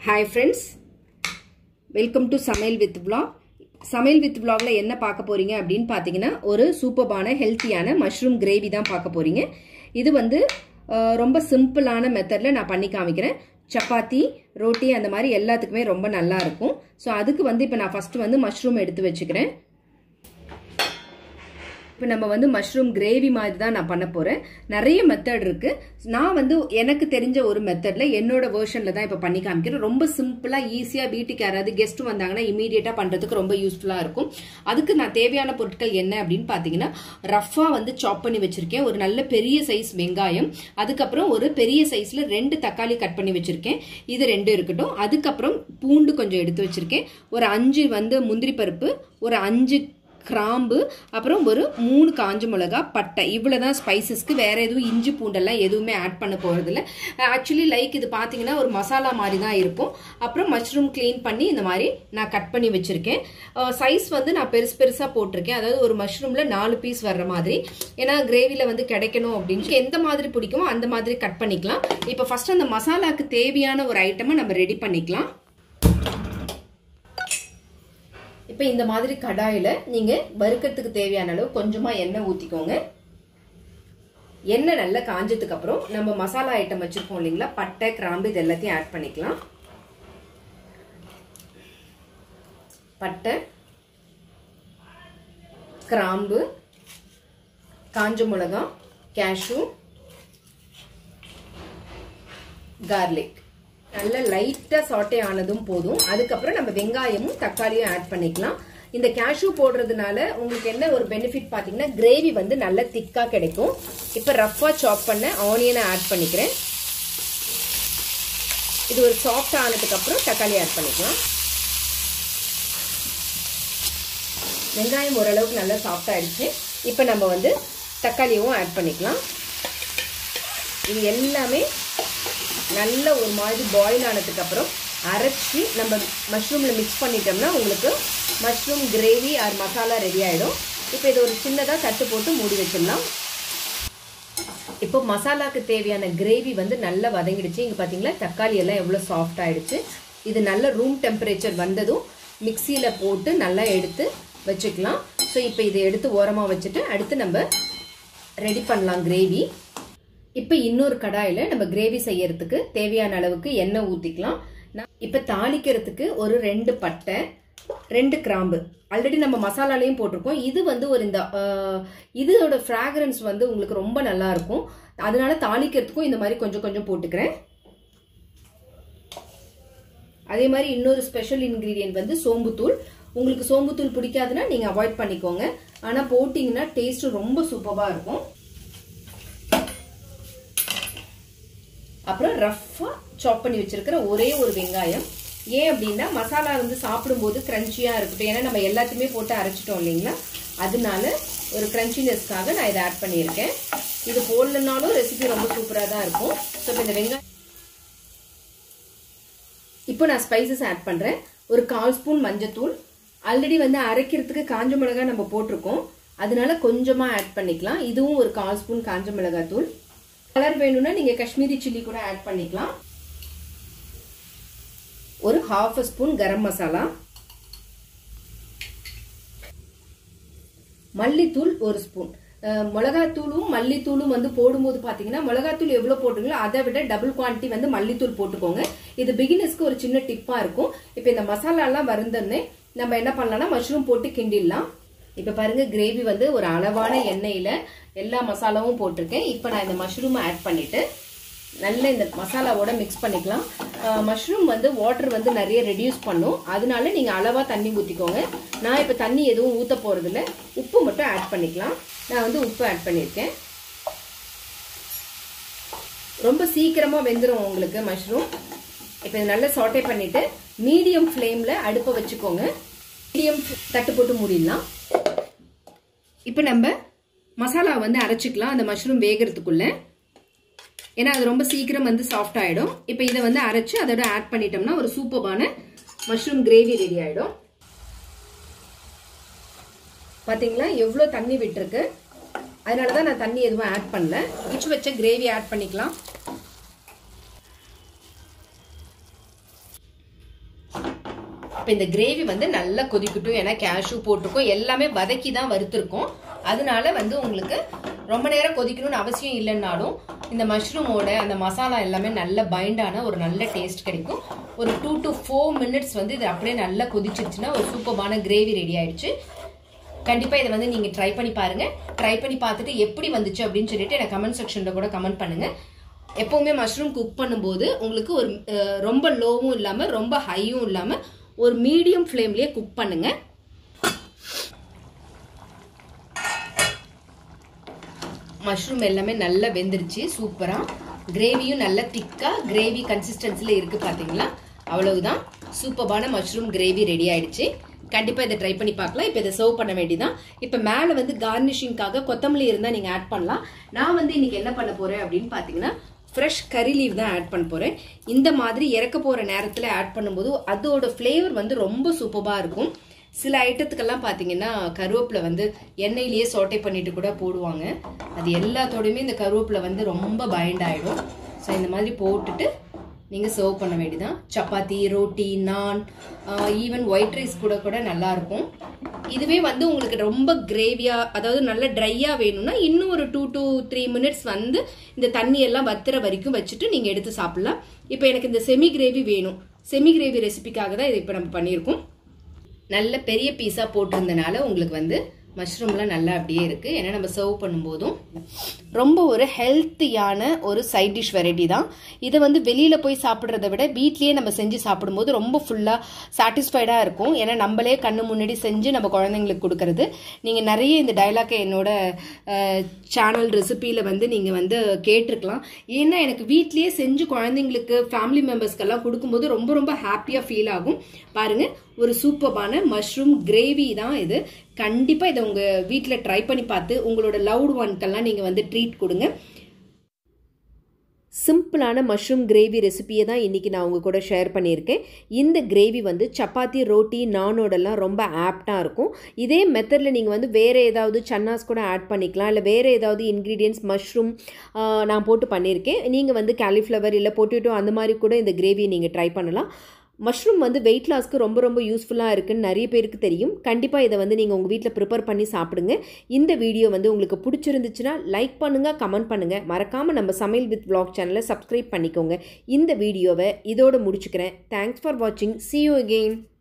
hi friends welcome to சமையல் with vlog சமையல் with vlogல என்ன பார்க்க போறீங்க அப்படின்னு பார்த்தீங்கன்னா ஒரு சூப்பர்பான ஹெல்த்தியான மஷ்ரூம் கிரேவி தான் பார்க்க போறீங்க இது வந்து அஹ், ரொம்ப சிம்பிளான மெத்தடில் நான் பண்ணி காமிக்கிறேன் சப்பாத்தி ரோட்டி அந்த மாதிரி எல்லாத்துக்குமே ரொம்ப நல்லா இருக்கும் ஸோ அதுக்கு வந்து இப்போ நான் ஃபர்ஸ்ட் வந்து மஷ்ரூம் எடுத்து வச்சுக்கிறேன் இப்போ நம்ம வந்து மஷ்ரூம் கிரேவி மாதிரி தான் நான் பண்ண போகிறேன் நிறைய மெத்தட் இருக்கு நான் வந்து எனக்கு தெரிஞ்ச ஒரு மெத்தடில் என்னோட வேர்ஷனில் தான் இப்போ பண்ணி காமிக்கிறேன் ரொம்ப சிம்பிளாக ஈஸியாக வீட்டுக்கு யாராவது கெஸ்ட் வந்தாங்கன்னா இமீடியட்டாக பண்ணுறதுக்கு ரொம்ப யூஸ்ஃபுல்லாக இருக்கும் அதுக்கு நான் தேவையான பொருட்கள் என்ன அப்படின்னு பார்த்தீங்கன்னா ரஃபாக வந்து சாப் பண்ணி வச்சிருக்கேன் ஒரு நல்ல பெரிய சைஸ் வெங்காயம் அதுக்கப்புறம் ஒரு பெரிய சைஸில் ரெண்டு தக்காளி கட் பண்ணி வச்சிருக்கேன் இது ரெண்டு இருக்கட்டும் அதுக்கப்புறம் பூண்டு கொஞ்சம் எடுத்து வச்சிருக்கேன் ஒரு அஞ்சு வந்து முந்திரி பருப்பு ஒரு அஞ்சு கிராம்பு அப்புறம் ஒரு மூணு காஞ்ச மிளகா பட்டை இவ்வளோதான் ஸ்பைசஸ்க்கு வேற எதுவும் இஞ்சி பூண்டெல்லாம் எதுவுமே ஆட் பண்ண போகிறதில்ல ஆக்சுவலி லைக் இது பார்த்தீங்கன்னா ஒரு மசாலா மாதிரி தான் இருக்கும் அப்புறம் மஷ்ரூம் க்ளீன் பண்ணி இந்த மாதிரி நான் கட் பண்ணி வச்சுருக்கேன் சைஸ் வந்து நான் பெருசு பெருசாக போட்டிருக்கேன் அதாவது ஒரு மஷ்ரூமில் நாலு பீஸ் வர்ற மாதிரி ஏன்னா கிரேவியில் வந்து கிடைக்கணும் அப்படின்னு எந்த மாதிரி பிடிக்குமோ அந்த மாதிரி கட் பண்ணிக்கலாம் இப்போ ஃபர்ஸ்ட் அந்த மசாலாக்கு தேவையான ஒரு ஐட்டமை நம்ம ரெடி பண்ணிக்கலாம் இப்போ இந்த மாதிரி கடாயில் நீங்கள் வறுக்கிறதுக்கு தேவையான அளவு கொஞ்சமாக எண்ணெய் ஊற்றிக்கோங்க எண்ணெய் நல்லா காஞ்சதுக்கு அப்புறம் நம்ம மசாலா ஐட்டம் வச்சுருக்கோம் இல்லைங்களா பட்டை கிராம்பு இது எல்லாத்தையும் ஆட் பண்ணிக்கலாம் பட்டை கிராம்பு காஞ்ச மிளகாய் கேஷு கார்லிக் நல்ல லைட்டா சாட்டே ஆனதும் போதும் அதுக்கப்புறம் நம்ம வெங்காயமும் தக்காளியும் ஆட் பண்ணிக்கலாம் இந்த கேஷ்யூ போடுறதுனால உங்களுக்கு என்ன ஒரு பெனிஃபிட் பாத்தீங்கன்னா கிரேவி வந்து நல்ல திக்கா கிடைக்கும் இப்ப ரஃபா சாப் பண்ண ஆனியனை ஆட் பண்ணிக்கிறேன் இது ஒரு சாஃப்ட் ஆனதுக்கு அப்புறம் தக்காளி ஆட் பண்ணிக்கலாம் வெங்காயம் ஓரளவுக்கு நல்லா சாஃப்ட் ஆயிடுச்சு இப்போ நம்ம வந்து தக்காளியும் ஆட் பண்ணிக்கலாம் இது எல்லாமே நல்ல ஒரு மாதிரி பாயில் ஆனதுக்கு அப்புறம் அரைச்சி நம்ம மஷ்ரூமில் மிக்ஸ் பண்ணிட்டோம்னா உங்களுக்கு mushroom gravy or masala ready ஆகிடும் இப்போ இது ஒரு சின்னதாக தட்டு போட்டு மூடி வச்சிடலாம் இப்போ மசாலாக்கு தேவையான கிரேவி வந்து நல்லா வதங்கிடுச்சு இங்கே பார்த்தீங்களா தக்காளி எல்லாம் எவ்வளோ சாஃப்ட் ஆயிடுச்சு இது நல்ல ரூம் டெம்பரேச்சர் வந்ததும் மிக்சியில் போட்டு நல்லா எடுத்து வச்சுக்கலாம் ஸோ இப்போ இதை எடுத்து ஓரமாக வச்சுட்டு அடுத்து நம்ம ரெடி பண்ணலாம் கிரேவி இப்போ இன்னொரு கடாயில் நம்ம கிரேவி செய்யறதுக்கு தேவையான அளவுக்கு எண்ணெய் ஊற்றிக்கலாம் இப்போ தாளிக்கிறதுக்கு ஒரு ரெண்டு பட்டை ரெண்டு கிராம்பு ஆல்ரெடி நம்ம மசாலாலையும் போட்டிருக்கோம் இது வந்து ஒரு இந்த இதோட ஃப்ராக்ரன்ஸ் வந்து உங்களுக்கு ரொம்ப நல்லா இருக்கும் அதனால தாளிக்கிறதுக்கும் இந்த மாதிரி கொஞ்சம் கொஞ்சம் போட்டுக்கிறேன் அதே மாதிரி இன்னொரு ஸ்பெஷல் இன்க்ரீடியன்ட் வந்து சோம்புத்தூள் உங்களுக்கு சோம்புத்தூள் பிடிக்காதுன்னா நீங்கள் அவாய்ட் பண்ணிக்கோங்க ஆனால் போட்டிங்கன்னா டேஸ்ட் ரொம்ப சூப்பராக இருக்கும் அப்புறம் ரஃப்பாக சாப் பண்ணி வச்சிருக்கிற ஒரே ஒரு வெங்காயம் ஏன் அப்படின்னா மசாலா வந்து சாப்பிடும்போது கிரன்ச்சியாக இருக்கட்டும் ஏன்னா நம்ம எல்லாத்தையுமே போட்டு அரைச்சிட்டோம் இல்லைங்களா அதனால ஒரு கிரன்ச்சினஸ்க்காக நான் இதை ஆட் பண்ணியிருக்கேன் இது போடலனாலும் ரெசிபி ரொம்ப சூப்பராக தான் இருக்கும் ஸோ இப்போ இந்த வெங்காயம் இப்போ நான் ஸ்பைசஸ் ஆட் பண்ணுறேன் ஒரு கால் ஸ்பூன் மஞ்சத்தூள் ஆல்ரெடி வந்து அரைக்கிறதுக்கு காஞ்ச மிளகாய் நம்ம போட்டிருக்கோம் அதனால கொஞ்சமாக ஆட் பண்ணிக்கலாம் இதுவும் ஒரு கால் ஸ்பூன் காஞ்ச மிளகாய் தூள் கலர் வேணும்னா நீங்க காஷ்மீரி சில்லி கூட ஆட் பண்ணிக்கலாம் ஒரு ஹாஃப் ஸ்பூன் கரம் மசாலா மல்லித்தூள் ஒரு ஸ்பூன் மிளகாத்தூளும் மல்லித்தூளும் வந்து போடும்போது பாத்தீங்கன்னா மிளகாத்தூள் எவ்வளவு போட்டுங்களோ அதை விட டபுள் குவான்டிட்டி வந்து மல்லித்தூள் போட்டுக்கோங்க இது பிகினர்ஸ்க்கு ஒரு சின்ன டிப்பா இருக்கும் இப்போ இந்த மசாலா எல்லாம் வருந்தோடனே நம்ம என்ன பண்ணலாம்னா மஷ்ரூம் போட்டு கிண்டிடலாம் இப்ப பாருங்க கிரேவி வந்து ஒரு அளவான எண்ணெயில எல்லா மசாலாவும் போட்டிருக்கேன் இப்போ நான் இந்த மஷ்ரூம் ஆட் பண்ணிட்டு நல்ல இந்த மசாலாவோட மிக்ஸ் பண்ணிக்கலாம் மஷ்ரூம் வந்து வாட்டர் வந்து நிறைய ரெடியூஸ் பண்ணும் அதனால நீங்க அளவா தண்ணி ஊத்திக்கோங்க நான் இப்ப தண்ணி எதுவும் ஊத்த போறது இல்ல உப்பு மட்டும் ஆட் பண்ணிக்கலாம் நான் வந்து உப்பு ஆட் பண்ணியிருக்கேன் ரொம்ப சீக்கிரமா வெந்துடும் உங்களுக்கு மஷ்ரூம் இப்போ இது நல்லா சாட்டே பண்ணிட்டு மீடியம் ஃப்ளேம்ல அடுப்பை வச்சுக்கோங்க மீடியம் தட்டு போட்டு மூடிடலாம் இப்போ நம்ம மசாலா வந்து அரைச்சிக்கலாம் அந்த மஷ்ரூம் வேகிறதுக்குள்ள ஏன்னா அது ரொம்ப சீக்கிரம் வந்து சாஃப்ட் ஆயிடும் இப்போ இதை வந்து அரைச்சு அதோட ஆட் பண்ணிட்டோம்னா ஒரு சூப்பரான மஷ்ரூம் கிரேவி ரெடி ஆயிடும் பாத்தீங்களா எவ்வளோ தண்ணி விட்டுருக்கு அதனால தான் நான் தண்ணி எதுவும் ஆட் பண்ணல இச்சு வச்ச கிரேவி ஆட் பண்ணிக்கலாம் இப்போ இந்த கிரேவி வந்து நல்லா கொதிக்கட்டும் ஏன்னா கேஷ்யூ போட்டிருக்கோம் எல்லாமே வதக்கி தான் வறுத்துருக்கோம் அதனால வந்து உங்களுக்கு ரொம்ப நேரம் கொதிக்கணும்னு அவசியம் இல்லைன்னாலும் இந்த மஷ்ரூமோட அந்த மசாலா எல்லாமே நல்ல பைண்டான ஒரு நல்ல டேஸ்ட் கிடைக்கும் ஒரு டூ டு ஃபோர் மினிட்ஸ் வந்து இது அப்படியே நல்லா கொதிச்சிருச்சுன்னா ஒரு சூப்பர்பான கிரேவி ரெடி ஆயிடுச்சு கண்டிப்பா இதை வந்து நீங்க ட்ரை பண்ணி பாருங்க ட்ரை பண்ணி பார்த்துட்டு எப்படி வந்துச்சு அப்படின்னு சொல்லிட்டு எனக்கு கமெண்ட் செக்ஷன்ல கூட கமெண்ட் பண்ணுங்க எப்பவுமே மஷ்ரூம் குக் பண்ணும்போது உங்களுக்கு ஒரு அஹ், ரொம்ப லோவும் இல்லாம ரொம்ப ஹையும் இல்லாம ஒரு மீடியம் ஃப்ளேம்லயே குக் பண்ணுங்க மஷ்ரூம் எல்லாமே நல்லா வெந்துருச்சு சூப்பரா கிரேவியும் நல்லா திக்கா கிரேவி கன்சிஸ்டன்சில இருக்கு பாத்தீங்களா அவ்வளவுதான் சூப்பரான மஷ்ரூம் கிரேவி ரெடி ஆயிடுச்சு கண்டிப்பா இதை ட்ரை பண்ணி பார்க்கலாம் இப்போ இதை சர்வ் பண்ண வேண்டியதான் இப்போ மேலே வந்து கார்னிஷிங்காக கொத்தமல்லி இருந்தா நீங்க ஆட் பண்ணலாம் நான் வந்து இன்னைக்கு என்ன பண்ண போறேன் அப்படின்னு பாத்தீங்கன்னா ஃப்ரெஷ் கறி லீவ் தான் ஆட் பண்ண போறேன் இந்த மாதிரி இறக்க போற நேரத்துல ஆட் பண்ணும்போது அதோட ஃப்ளேவர் வந்து ரொம்ப சூப்பரா இருக்கும் சில ஐட்டத்துக்கெல்லாம் பார்த்தீங்கன்னா கருவேப்பிலை வந்து எண்ணெயிலேயே சோட்டை பண்ணிட்டு கூட போடுவாங்க அது எல்லாத்தோடையுமே இந்த கருவேப்பிலை வந்து ரொம்ப பைண்ட் ஆயிடும் ஸோ இந்த மாதிரி போட்டுட்டு நீங்கள் சர்வ் பண்ண வேண்டியதான் சப்பாத்தி ரோட்டி நான் ஈவன் ஒயிட் ரைஸ் கூட கூட நல்லா இருக்கும் இதுவே வந்து உங்களுக்கு ரொம்ப கிரேவியா அதாவது நல்ல ட்ரையா வேணும்னா இன்னும் ஒரு டூ டு த்ரீ மினிட்ஸ் வந்து இந்த தண்ணி எல்லாம் வத்துற வரைக்கும் வச்சுட்டு நீங்க எடுத்து சாப்பிடலாம் இப்போ எனக்கு இந்த செமி கிரேவி வேணும் செமி கிரேவி ரெசிபிக்காக தான் இது இப்போ நம்ம பண்ணியிருக்கோம் நல்ல பெரிய பீஸா போட்டிருந்தனால உங்களுக்கு வந்து மஷ்ரூம்லாம் நல்லா அப்படியே இருக்கு ஏன்னா நம்ம சர்வ் பண்ணும்போதும் ரொம்ப ஒரு ஹெல்த்தியான ஒரு சைட் டிஷ் வெரைட்டி தான் இதை வந்து வெளியில போய் சாப்பிட்றத விட வீட்லயே நம்ம செஞ்சு சாப்பிடும்போது ரொம்ப ஃபுல்லா சாட்டிஸ்ஃபைடா இருக்கும் ஏன்னா நம்மளே கண்ணு முன்னாடி செஞ்சு நம்ம குழந்தைங்களுக்கு கொடுக்கறது நீங்க நிறைய இந்த டைலாக்கை என்னோட சேனல் ரெசிபியில வந்து நீங்க வந்து கேட்டிருக்கலாம் ஏன்னா எனக்கு வீட்லயே செஞ்சு குழந்தைங்களுக்கு ஃபேமிலி மெம்பர்ஸ்க்கெல்லாம் கொடுக்கும்போது ரொம்ப ரொம்ப ஹாப்பியா ஃபீல் ஆகும் பாருங்க ஒரு சூப்பர்பான மஷ்ரூம் கிரேவி தான் இது கண்டிப்பா இதை உங்க வீட்டில் ட்ரை பண்ணி பார்த்து உங்களோட லவ்டு ஒன்க்கெல்லாம் நீங்க வந்து ட்ரீட் கொடுங்க சிம்பிளான மஷ்ரூம் கிரேவி ரெசிபியை தான் இன்றைக்கி நான் உங்கள் கூட ஷேர் பண்ணியிருக்கேன் இந்த கிரேவி வந்து சப்பாத்தி ரோட்டி நானோடெல்லாம் ரொம்ப ஆப்டாக இருக்கும் இதே மெத்தடில் நீங்கள் வந்து வேறு ஏதாவது சன்னாஸ் கூட ஆட் பண்ணிக்கலாம் இல்லை வேறு ஏதாவது இன்க்ரீடியன்ஸ் மஷ்ரூம் நான் போட்டு பண்ணியிருக்கேன் நீங்கள் வந்து காலிஃப்ளவர் இல்லை பொட்டேட்டோ அந்த மாதிரி கூட இந்த கிரேவியை நீங்கள் ட்ரை பண்ணலாம் மஷ்ரூம் வந்து வெயிட் லாஸ்க்கு ரொம்ப ரொம்ப யூஸ்ஃபுல்லாக இருக்குன்னு நிறைய பேருக்கு தெரியும் கண்டிப்பாக இதை வந்து நீங்கள் உங்கள் வீட்டில் ப்ரிப்பேர் பண்ணி சாப்பிடுங்க இந்த வீடியோ வந்து உங்களுக்கு பிடிச்சிருந்துச்சுன்னா லைக் பண்ணுங்கள் கமெண்ட் பண்ணுங்கள் மறக்காமல் நம்ம சமையல் வித் vlog சேனலை சப்ஸ்கிரைப் பண்ணிக்கோங்க இந்த வீடியோவை இதோடு முடிச்சுக்கிறேன் தேங்க்ஸ் ஃபார் வாட்சிங் see you again